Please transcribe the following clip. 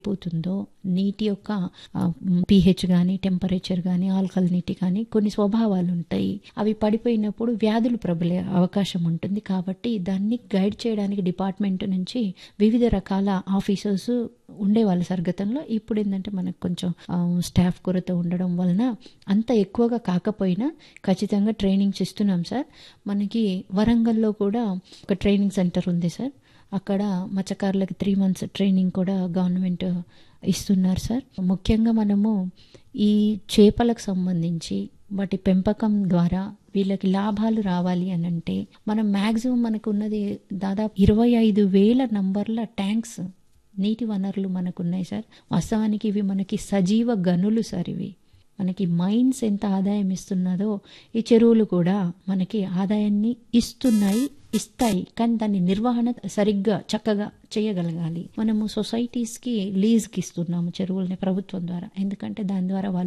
పోతుందో నీటి యొక్క పీహెచ్ కానీ టెంపరేచర్ కానీ ఆల్కలినిటీ కానీ కొన్ని స్వభావాలు ఉంటాయి అవి పడిపోయినప్పుడు వ్యాధులు ప్రబలే అవకాశం ఉంటుంది కాబట్టి దాన్ని గైడ్ చేయడానికి డిపార్ట్మెంట్ నుంచి వివిధ రకాల ఆఫీసర్స్ ఉండేవాళ్ళు సార్ గతంలో ఇప్పుడు ఏంటంటే మనకు కొంచెం స్టాఫ్ కొరత ఉండడం వలన అంత ఎక్కువగా కాకపోయినా ఖచ్చితంగా ట్రైనింగ్స్ ఇస్తున్నాం సార్ మనకి వరంగల్లో కూడా ఒక ట్రైనింగ్ సెంటర్ ఉంది సార్ అక్కడ మత్స్యకారులకి త్రీ మంత్స్ ట్రైనింగ్ కూడా గవర్నమెంట్ ఇస్తున్నారు సార్ ముఖ్యంగా మనము ఈ చేపలకు సంబంధించి వాటి పెంపకం ద్వారా వీళ్ళకి లాభాలు రావాలి అని అంటే మనం మ్యాక్సిమం మనకు ఉన్నది దాదాపు ఇరవై ఐదు వేల నంబర్ల ట్యాంక్స్ నీటి వనరులు మనకు ఉన్నాయి సార్ వాస్తవానికి ఇవి మనకి సజీవ గనులు సార్ ఇవి మనకి మైన్స్ ఎంత ఆదాయం ఇస్తున్నదో ఈ చెరువులు కూడా మనకి ఆదాయాన్ని ఇస్తున్నాయి ఇస్తాయి కానీ దాని నిర్వహణ సరిగ్గా చక్కగా చేయగలగాలి మనము సొసైటీస్కి లీజ్కి ఇస్తున్నాము చెరువుల్ని ప్రభుత్వం ద్వారా ఎందుకంటే దాని ద్వారా వాళ్ళు